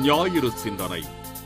ஞாயிறு சிந்தனை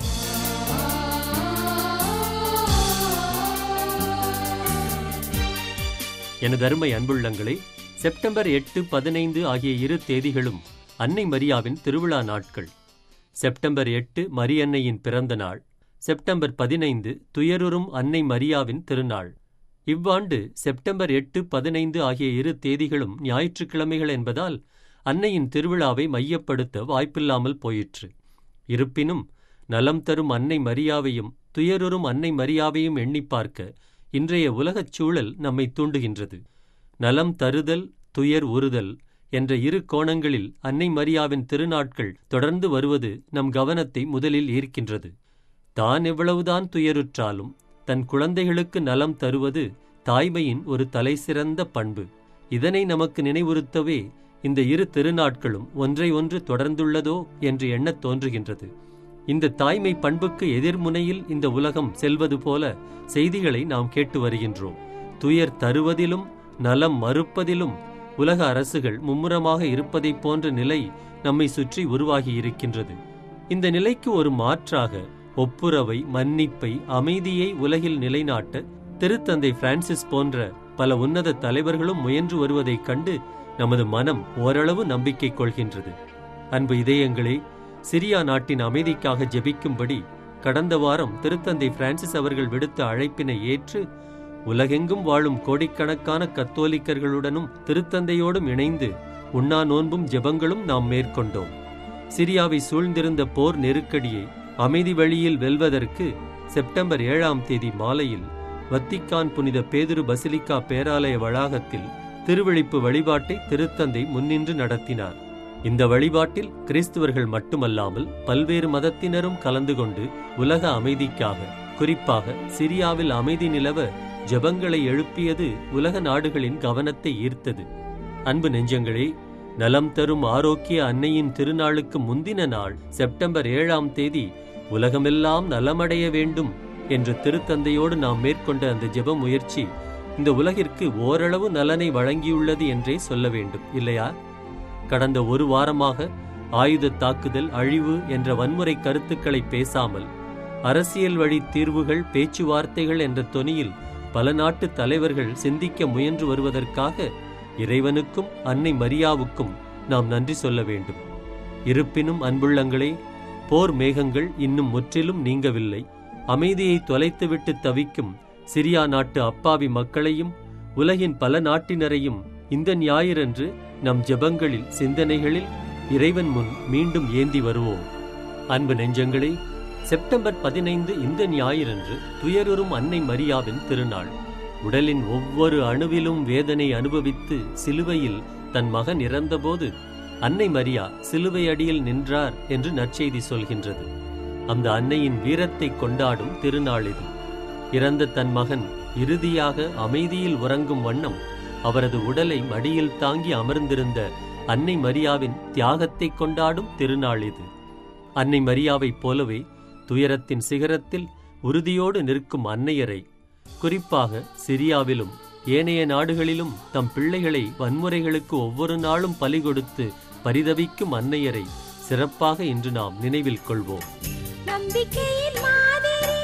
எனது அருமை அன்புள்ளங்களே செப்டம்பர் எட்டு பதினைந்து ஆகிய இரு தேதிகளும் அன்னை மரியாவின் திருவிழா நாட்கள் செப்டம்பர் எட்டு மரியன்னையின் பிறந்த நாள் செப்டம்பர் பதினைந்து துயருறும் அன்னை மரியாவின் திருநாள் இவ்வாண்டு செப்டம்பர் எட்டு பதினைந்து ஆகிய இரு தேதிகளும் ஞாயிற்றுக்கிழமைகள் என்பதால் அன்னையின் திருவிழாவை மையப்படுத்த வாய்ப்பில்லாமல் போயிற்று இருப்பினும் நலம் தரும் அன்னை மரியாவையும் துயருறும் அன்னை மரியாவையும் எண்ணிப் பார்க்க இன்றைய உலகச் சூழல் நம்மை தூண்டுகின்றது நலம் தருதல் துயர் உறுதல் என்ற இரு கோணங்களில் அன்னை மரியாவின் திருநாட்கள் தொடர்ந்து வருவது நம் கவனத்தை முதலில் ஈர்க்கின்றது தான் எவ்வளவுதான் துயருற்றாலும் தன் குழந்தைகளுக்கு நலம் தருவது தாய்மையின் ஒரு தலைசிறந்த பண்பு இதனை நமக்கு நினைவுறுத்தவே இந்த இரு திருநாட்களும் ஒன்றை ஒன்று தொடர்ந்துள்ளதோ என்று எண்ணத் தோன்றுகின்றது இந்த தாய்மை பண்புக்கு எதிர்முனையில் இந்த உலகம் செல்வது போல செய்திகளை நாம் கேட்டு வருகின்றோம் துயர் தருவதிலும் நலம் மறுப்பதிலும் உலக அரசுகள் மும்முரமாக இருப்பதைப் போன்ற நிலை நம்மை சுற்றி உருவாகி இருக்கின்றது இந்த நிலைக்கு ஒரு மாற்றாக ஒப்புரவை மன்னிப்பை அமைதியை உலகில் நிலைநாட்ட திருத்தந்தை பிரான்சிஸ் போன்ற பல உன்னத தலைவர்களும் முயன்று வருவதைக் கண்டு நமது மனம் ஓரளவு நம்பிக்கை கொள்கின்றது அன்பு இதயங்களே சிரியா நாட்டின் அமைதிக்காக ஜெபிக்கும்படி கடந்த வாரம் திருத்தந்தை பிரான்சிஸ் அவர்கள் விடுத்த அழைப்பினை ஏற்று உலகெங்கும் வாழும் கோடிக்கணக்கான கத்தோலிக்கர்களுடனும் திருத்தந்தையோடும் இணைந்து உண்ணா நோன்பும் ஜெபங்களும் நாம் மேற்கொண்டோம் சிரியாவை சூழ்ந்திருந்த போர் நெருக்கடியை அமைதி வழியில் வெல்வதற்கு செப்டம்பர் ஏழாம் தேதி மாலையில் வத்திக்கான் புனித பேதுரு பசிலிக்கா பேராலய வளாகத்தில் திருவிழிப்பு வழிபாட்டை திருத்தந்தை முன்னின்று நடத்தினார் இந்த வழிபாட்டில் கிறிஸ்துவர்கள் மட்டுமல்லாமல் பல்வேறு மதத்தினரும் கலந்து கொண்டு உலக அமைதிக்காக குறிப்பாக சிரியாவில் அமைதி நிலவ ஜெபங்களை எழுப்பியது உலக நாடுகளின் கவனத்தை ஈர்த்தது அன்பு நெஞ்சங்களே நலம் தரும் ஆரோக்கிய அன்னையின் திருநாளுக்கு முந்தின நாள் செப்டம்பர் ஏழாம் தேதி உலகமெல்லாம் நலமடைய வேண்டும் என்ற திருத்தந்தையோடு நாம் மேற்கொண்ட அந்த ஜெப முயற்சி இந்த உலகிற்கு ஓரளவு நலனை வழங்கியுள்ளது என்றே சொல்ல வேண்டும் இல்லையா கடந்த ஒரு வாரமாக ஆயுத தாக்குதல் அழிவு என்ற வன்முறை கருத்துக்களை பேசாமல் அரசியல் வழி தீர்வுகள் பேச்சுவார்த்தைகள் என்ற தொனியில் பல நாட்டு தலைவர்கள் சிந்திக்க முயன்று வருவதற்காக இறைவனுக்கும் அன்னை மரியாவுக்கும் நாம் நன்றி சொல்ல வேண்டும் இருப்பினும் அன்புள்ளங்களே போர் மேகங்கள் இன்னும் முற்றிலும் நீங்கவில்லை அமைதியை தொலைத்துவிட்டு தவிக்கும் சிரியா நாட்டு அப்பாவி மக்களையும் உலகின் பல நாட்டினரையும் இந்த ஞாயிறன்று நம் ஜெபங்களில் சிந்தனைகளில் இறைவன் முன் மீண்டும் ஏந்தி வருவோம் அன்பு நெஞ்சங்களே செப்டம்பர் பதினைந்து இந்த ஞாயிறன்று துயருறும் அன்னை மரியாவின் திருநாள் உடலின் ஒவ்வொரு அணுவிலும் வேதனை அனுபவித்து சிலுவையில் தன் மகன் இறந்தபோது அன்னை மரியா சிலுவை அடியில் நின்றார் என்று நற்செய்தி சொல்கின்றது அந்த அன்னையின் வீரத்தை கொண்டாடும் திருநாள் இது இறந்த தன் மகன் இறுதியாக அமைதியில் உறங்கும் வண்ணம் அவரது உடலை மடியில் தாங்கி அமர்ந்திருந்த அன்னை மரியாவின் தியாகத்தை கொண்டாடும் திருநாள் இது அன்னை மரியாவைப் போலவே துயரத்தின் சிகரத்தில் உறுதியோடு நிற்கும் அன்னையரை குறிப்பாக சிரியாவிலும் ஏனைய நாடுகளிலும் தம் பிள்ளைகளை வன்முறைகளுக்கு ஒவ்வொரு நாளும் பலி கொடுத்து பரிதவிக்கும் அன்னையரை சிறப்பாக இன்று நாம் நினைவில் கொள்வோம் நம்பிக்கையின் மாதிரி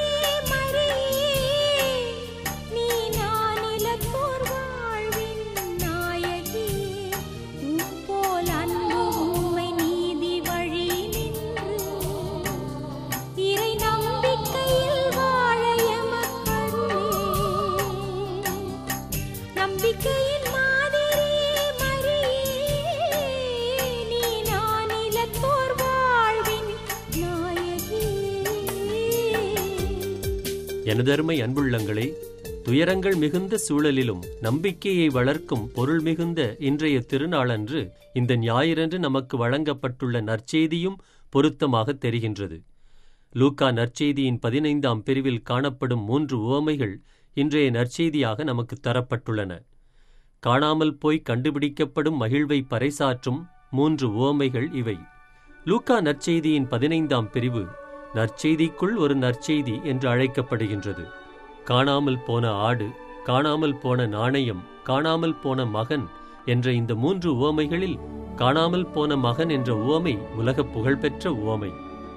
மரியே நீ நானிலத்தோர் வாழ்வின் நாயகி உப்போல் அன்பு உண்மை நீதி வழி நின்று இறை நம்பிக்கையில் வாழ எமக்கருளே நம்பிக்கையின் மாதிரி மரியே நீ நானிலத்தோர் வாழ்வின் நாயகி எனதருமை அன்புள்ளங்களே துயரங்கள் மிகுந்த சூழலிலும் நம்பிக்கையை வளர்க்கும் பொருள் மிகுந்த இன்றைய திருநாளன்று இந்த ஞாயிறன்று நமக்கு வழங்கப்பட்டுள்ள நற்செய்தியும் பொருத்தமாக தெரிகின்றது லூக்கா நற்செய்தியின் பதினைந்தாம் பிரிவில் காணப்படும் மூன்று உவமைகள் இன்றைய நற்செய்தியாக நமக்கு தரப்பட்டுள்ளன காணாமல் போய் கண்டுபிடிக்கப்படும் மகிழ்வை பறைசாற்றும் மூன்று உவமைகள் இவை லூக்கா நற்செய்தியின் பதினைந்தாம் பிரிவு நற்செய்திக்குள் ஒரு நற்செய்தி என்று அழைக்கப்படுகின்றது காணாமல் போன ஆடு காணாமல் போன நாணயம் காணாமல் போன மகன் என்ற இந்த மூன்று உவமைகளில் காணாமல் போன மகன் என்ற உவமை உலக புகழ்பெற்ற உவமை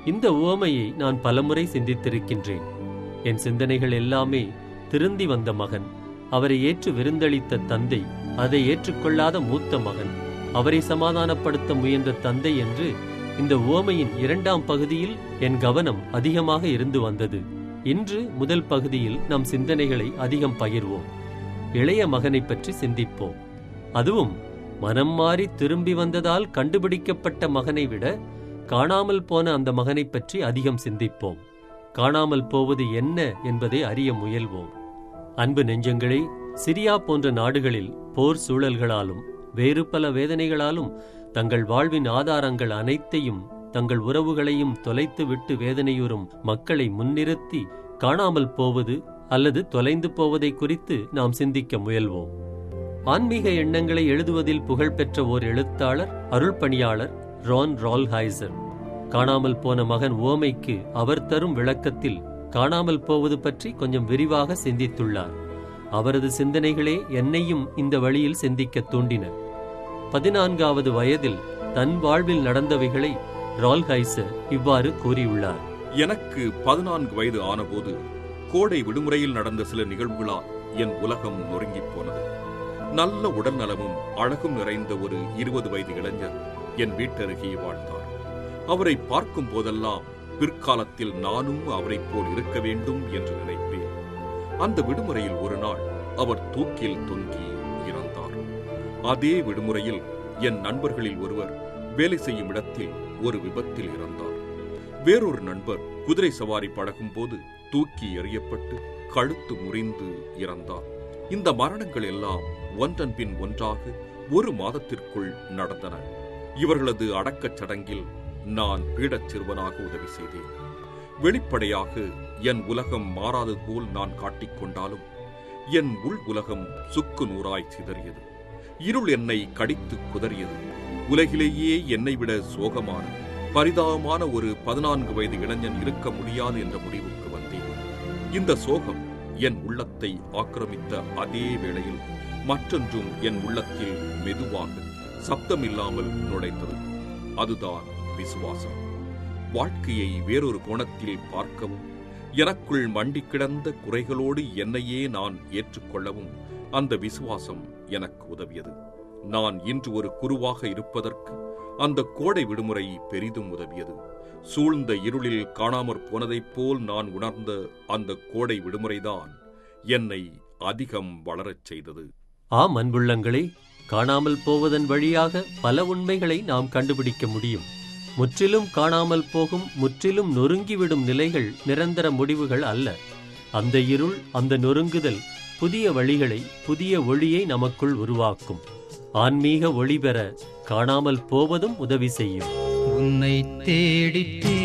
இந்த உவமையை நான் பலமுறை சிந்தித்திருக்கின்றேன் என் சிந்தனைகள் எல்லாமே திருந்தி வந்த மகன் அவரை ஏற்று விருந்தளித்த தந்தை அதை ஏற்றுக்கொள்ளாத மூத்த மகன் அவரை சமாதானப்படுத்த முயன்ற தந்தை என்று இந்த உவமையின் இரண்டாம் பகுதியில் என் கவனம் அதிகமாக இருந்து வந்தது இன்று முதல் பகுதியில் நம் சிந்தனைகளை அதிகம் பகிர்வோம் இளைய மகனைப் பற்றி சிந்திப்போம் அதுவும் மனம் மாறி திரும்பி வந்ததால் கண்டுபிடிக்கப்பட்ட மகனை விட காணாமல் போன அந்த மகனைப் பற்றி அதிகம் சிந்திப்போம் காணாமல் போவது என்ன என்பதை அறிய முயல்வோம் அன்பு நெஞ்சங்களே சிரியா போன்ற நாடுகளில் போர் சூழல்களாலும் வேறு பல வேதனைகளாலும் தங்கள் வாழ்வின் ஆதாரங்கள் அனைத்தையும் தங்கள் உறவுகளையும் தொலைத்துவிட்டு வேதனையுறும் மக்களை முன்னிறுத்தி காணாமல் போவது அல்லது தொலைந்து போவதை குறித்து நாம் சிந்திக்க முயல்வோம் ஆன்மீக எண்ணங்களை எழுதுவதில் புகழ்பெற்ற ஓர் எழுத்தாளர் அருள் பணியாளர் ரான் ரால்ஹைசர் காணாமல் போன மகன் ஓமைக்கு அவர் தரும் விளக்கத்தில் காணாமல் போவது பற்றி கொஞ்சம் விரிவாக சிந்தித்துள்ளார் அவரது சிந்தனைகளே என்னையும் இந்த வழியில் சிந்திக்க தூண்டின பதினான்காவது வயதில் தன் வாழ்வில் நடந்தவைகளை ரால்ஹைசர் இவ்வாறு கூறியுள்ளார் எனக்கு பதினான்கு வயது ஆனபோது கோடை விடுமுறையில் நடந்த சில நிகழ்வுகளால் என் உலகம் நொறுங்கிப் போனது நல்ல உடல் நலமும் அழகும் நிறைந்த ஒரு இருபது வயது இளைஞர் என் வீட்டருகே வாழ்ந்தார் அவரை பார்க்கும் போதெல்லாம் பிற்காலத்தில் நானும் அவரைப் போல் இருக்க வேண்டும் என்று நினைப்பேன் அந்த விடுமுறையில் ஒரு நாள் அவர் தூக்கில் தொங்கி இறந்தார் அதே விடுமுறையில் என் நண்பர்களில் ஒருவர் வேலை செய்யும் இடத்தில் ஒரு விபத்தில் இறந்தார் வேறொரு நண்பர் குதிரை சவாரி பழகும் போது தூக்கி எறியப்பட்டு கழுத்து முறிந்து இறந்தார் இந்த மரணங்கள் எல்லாம் ஒன்றன் பின் ஒன்றாக ஒரு மாதத்திற்குள் நடந்தன இவர்களது அடக்கச் சடங்கில் நான் பீடச் சிறுவனாக உதவி செய்தேன் வெளிப்படையாக என் உலகம் மாறாதது போல் நான் காட்டிக்கொண்டாலும் என் உள் உலகம் சுக்கு நூறாய் சிதறியது இருள் என்னை கடித்து குதறியது உலகிலேயே என்னை விட சோகமான பரிதாபமான ஒரு பதினான்கு வயது இளைஞன் இருக்க முடியாது என்ற முடிவுக்கு வந்தேன் இந்த சோகம் என் உள்ளத்தை ஆக்கிரமித்த அதே வேளையில் மற்றொன்றும் என் உள்ளத்தில் மெதுவாக சப்தமில்லாமல் நுழைந்தது அதுதான் விசுவாசம் வாழ்க்கையை வேறொரு கோணத்தில் பார்க்கவும் எனக்குள் மண்டி கிடந்த குறைகளோடு என்னையே நான் ஏற்றுக்கொள்ளவும் அந்த விசுவாசம் எனக்கு உதவியது நான் இன்று ஒரு குருவாக இருப்பதற்கு அந்த கோடை விடுமுறை பெரிதும் உதவியது சூழ்ந்த இருளில் காணாமற் போனதைப் போல் நான் உணர்ந்த அந்த கோடை விடுமுறைதான் என்னை அதிகம் வளரச் செய்தது ஆம் அன்புள்ளங்களே காணாமல் போவதன் வழியாக பல உண்மைகளை நாம் கண்டுபிடிக்க முடியும் முற்றிலும் காணாமல் போகும் முற்றிலும் நொறுங்கிவிடும் நிலைகள் நிரந்தர முடிவுகள் அல்ல அந்த இருள் அந்த நொறுங்குதல் புதிய வழிகளை புதிய ஒளியை நமக்குள் உருவாக்கும் ஆன்மீக ஒளி பெற காணாமல் போவதும் உதவி செய்யும் உன்னை தேடி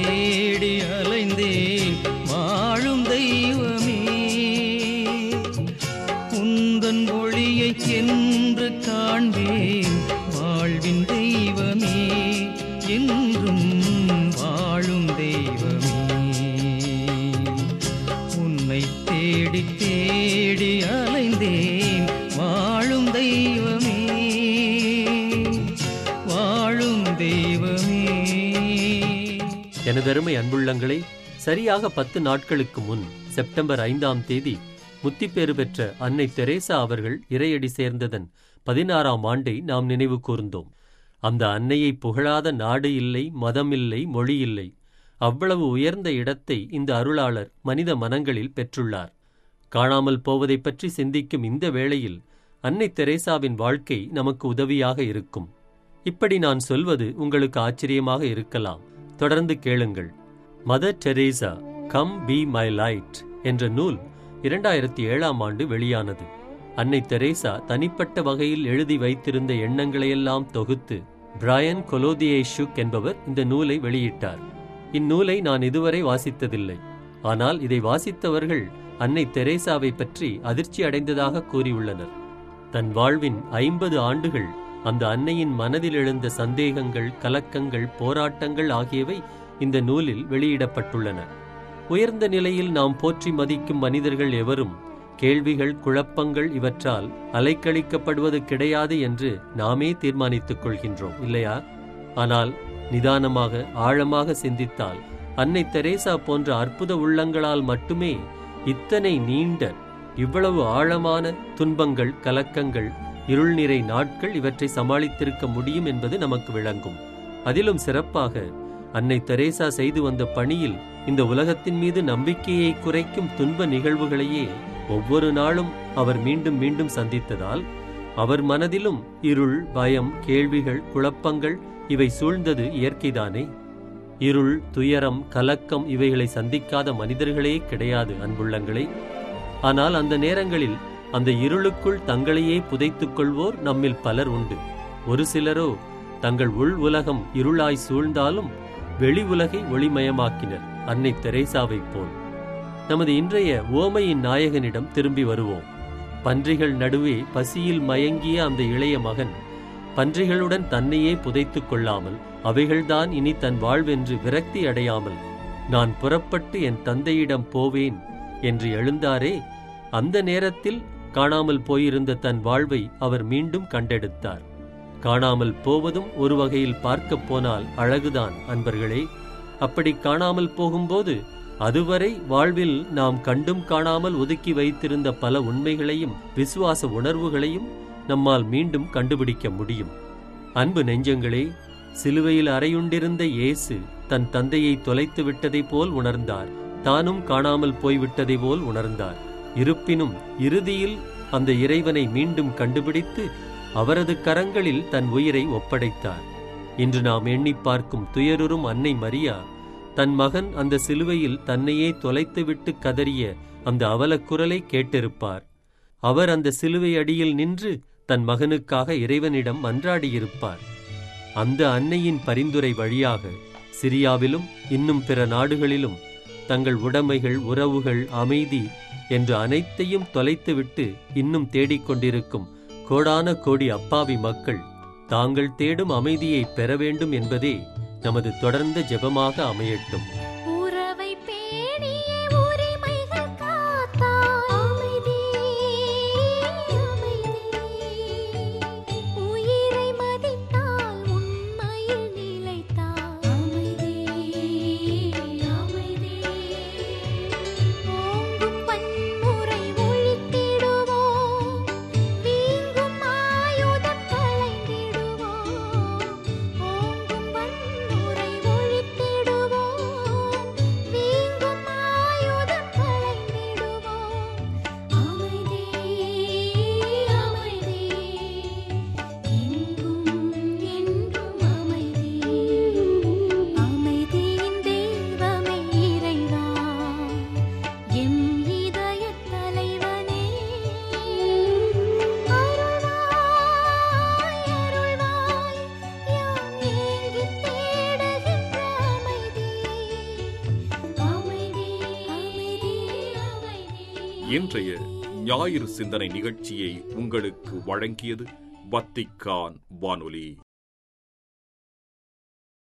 தேடி அலைந்தேன் வாழும் தெய்வமே உந்தன் ஒளியை என்று காண்பேன் வாழ்வின் தெய்வமே என்றும் வாழும் தெய்வமே உன்னை தேடி தேடி அலைந்தேன் வாழும் தெய்வமே வாழும் தெய்வமே எனதருமை அன்புள்ளங்களே சரியாக பத்து நாட்களுக்கு முன் செப்டம்பர் ஐந்தாம் தேதி முத்திப்பேறு பெற்ற அன்னை தெரேசா அவர்கள் இறையடி சேர்ந்ததன் பதினாறாம் ஆண்டை நாம் நினைவு கூர்ந்தோம் அந்த அன்னையை புகழாத நாடு இல்லை மதம் இல்லை மொழி இல்லை அவ்வளவு உயர்ந்த இடத்தை இந்த அருளாளர் மனித மனங்களில் பெற்றுள்ளார் காணாமல் போவதைப் பற்றி சிந்திக்கும் இந்த வேளையில் அன்னை தெரேசாவின் வாழ்க்கை நமக்கு உதவியாக இருக்கும் இப்படி நான் சொல்வது உங்களுக்கு ஆச்சரியமாக இருக்கலாம் தொடர்ந்து கேளுங்கள் Mother Teresa come be my light என்ற நூல் இரண்டாயிரத்தி ஏழாம் ஆண்டு வெளியானது அன்னை தெரேசா தனிப்பட்ட வகையில் எழுதி வைத்திருந்த எண்ணங்களையெல்லாம் தொகுத்து பிராயன் கொலோதியேஷுக் என்பவர் இந்த நூலை வெளியிட்டார் இந்நூலை நான் இதுவரை வாசித்ததில்லை ஆனால் இதை வாசித்தவர்கள் அன்னை தெரேசாவை பற்றி அதிர்ச்சி அடைந்ததாக கூறியுள்ளனர் தன் வாழ்வின் ஐம்பது ஆண்டுகள் அந்த அன்னையின் மனதில் எழுந்த சந்தேகங்கள் கலக்கங்கள் போராட்டங்கள் ஆகியவை இந்த நூலில் வெளியிடப்பட்டுள்ளன உயர்ந்த நிலையில் நாம் போற்றி மதிக்கும் மனிதர்கள் எவரும் கேள்விகள் குழப்பங்கள் இவற்றால் அலைக்கழிக்கப்படுவது கிடையாது என்று நாமே தீர்மானித்துக் கொள்கின்றோம் இல்லையா ஆனால் நிதானமாக ஆழமாக சிந்தித்தால் அன்னை தெரேசா போன்ற அற்புத உள்ளங்களால் மட்டுமே இத்தனை நீண்ட இவ்வளவு ஆழமான துன்பங்கள் கலக்கங்கள் இருள் நிறை நாட்கள் இவற்றை சமாளித்திருக்க முடியும் என்பது நமக்கு விளங்கும் அதிலும் சிறப்பாக அன்னை தெரேசா செய்து வந்த பணியில் இந்த உலகத்தின் மீது நம்பிக்கையை குறைக்கும் துன்ப நிகழ்வுகளையே ஒவ்வொரு நாளும் அவர் மீண்டும் மீண்டும் சந்தித்ததால் அவர் மனதிலும் இருள் பயம் கேள்விகள் குழப்பங்கள் இவை சூழ்ந்தது இயற்கைதானே இருள் துயரம் கலக்கம் இவைகளை சந்திக்காத மனிதர்களே கிடையாது அன்புள்ளங்களே ஆனால் அந்த நேரங்களில் அந்த இருளுக்குள் தங்களையே புதைத்துக் கொள்வோர் நம்மில் பலர் உண்டு ஒரு சிலரோ தங்கள் உள் உலகம் இருளாய் சூழ்ந்தாலும் வெளி உலகை ஒளிமயமாக்கினர் அன்னை தெரேசாவைப் போல் நமது இன்றைய ஓமையின் நாயகனிடம் திரும்பி வருவோம் பன்றிகள் நடுவே பசியில் மயங்கிய அந்த இளைய மகன் பன்றிகளுடன் தன்னையே புதைத்துக் கொள்ளாமல் அவைகள்தான் இனி தன் வாழ்வென்று விரக்தி அடையாமல் நான் புறப்பட்டு என் தந்தையிடம் போவேன் என்று எழுந்தாரே அந்த நேரத்தில் காணாமல் போயிருந்த தன் வாழ்வை அவர் மீண்டும் கண்டெடுத்தார் காணாமல் போவதும் ஒரு வகையில் பார்க்கப் போனால் அழகுதான் அன்பர்களே அப்படி காணாமல் போகும்போது அதுவரை வாழ்வில் நாம் கண்டும் காணாமல் ஒதுக்கி வைத்திருந்த பல உண்மைகளையும் விசுவாச உணர்வுகளையும் நம்மால் மீண்டும் கண்டுபிடிக்க முடியும் அன்பு நெஞ்சங்களே சிலுவையில் அறையுண்டிருந்த இயேசு தன் தந்தையை தொலைத்து விட்டதைப் போல் உணர்ந்தார் தானும் காணாமல் போய்விட்டதை போல் உணர்ந்தார் இருப்பினும் இறுதியில் அந்த இறைவனை மீண்டும் கண்டுபிடித்து அவரது கரங்களில் தன் உயிரை ஒப்படைத்தார் இன்று நாம் எண்ணி பார்க்கும் துயருறும் அன்னை மரியா தன் மகன் அந்த சிலுவையில் தன்னையே தொலைத்துவிட்டு கதறிய அந்த அவலக்குரலை கேட்டிருப்பார் அவர் அந்த சிலுவை அடியில் நின்று தன் மகனுக்காக இறைவனிடம் மன்றாடியிருப்பார் அந்த அன்னையின் பரிந்துரை வழியாக சிரியாவிலும் இன்னும் பிற நாடுகளிலும் தங்கள் உடைமைகள் உறவுகள் அமைதி என்று அனைத்தையும் தொலைத்துவிட்டு இன்னும் தேடிக்கொண்டிருக்கும் கோடான கோடி அப்பாவி மக்கள் தாங்கள் தேடும் அமைதியை பெற வேண்டும் என்பதே நமது தொடர்ந்த ஜெபமாக அமையட்டும் உறவை பேணிய உரிமைகள் காத்தாய் அமைதி அமைதி உயிரை மதித்தால் உண்மையில் நிலைத்தாய் அமைதி அமைதி ஓங்கும் வன்முறை ஒழித்திடுவோம் வீங்கும் ஆயுதம் களைந்திடுவோம் ஓங்கும் வன்முறை ஒழித்திடுவோம் வீங்கும் ஆயுதம் களைந்திடுவோம் அமைதி அமைதி எங்கும் என்றும் அமைதி அமைதியின் தெய்வமே இறைவா எம் இதயத் தலைவனே அருள்வாய் அருள்வாய் யாம் ஏங்கித் தேடுகின்ற அமைதி அமைதி அமைதி அமைதி இன்றைய ஞாயிறு சிந்தனை நிகழ்ச்சியை உங்களுக்கு வழங்கியது வத்திக்கான் வானொலி